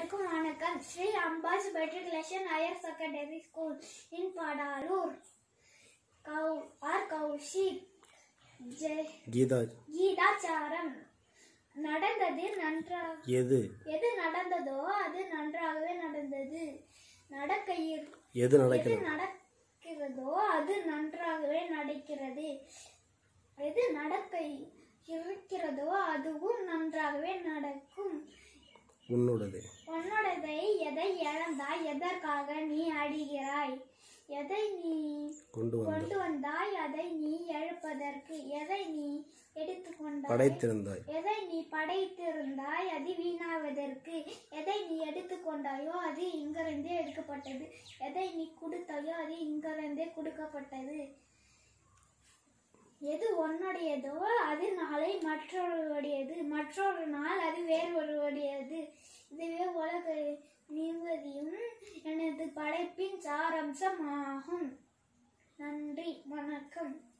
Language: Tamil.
அனைவருக்கும் வணக்கம் Sri Ambas matriculation higher secondary school in Padalur கௌ ஆர் கௌஷிக் ஜெய் கீதா கீதாச்சாரம் நடந்தது நன்றாக எது எது நடந்ததோ அது நன்றாகவே நடந்தது நடக்கையில் எது எது நடக்கிறது நடக்கிறதோ அது நன்றாகவே நடக்கிறது எது நடக்க இருக்கிறதோ அதுவும் நன்றாகவே நடக்கும் உன்னோடது உன்னோடதை எதை இழந்தாய் எதற்காக நீ அடிகிறாய் எதை நீ கொண்டு வந்த கொண்டு வந்தாய் அதை நீ எழுப்பதற்கு எதை நீ எடுத்துக்கொண்டாய் படைத்திருந்தாய் எதை நீ படைத்திருந்தாய் அது வீணாவதற்கு எதை நீ எடுத்துக்கொண்டாயோ அது இங்கிருந்தே எடுக்கப்பட்டது எதை நீ கொடுத்தாயோ அது இங்கிருந்தே கொடுக்கப்பட்டது எது உன்னுடையதோ அது நாளை மற்றொருவருடையது மற்றொரு நாள் அது வேறொருவருடையது இதுவே உலக நிம்மதியும் எனது படைப்பின் சாரம்சமாகும் நன்றி வணக்கம்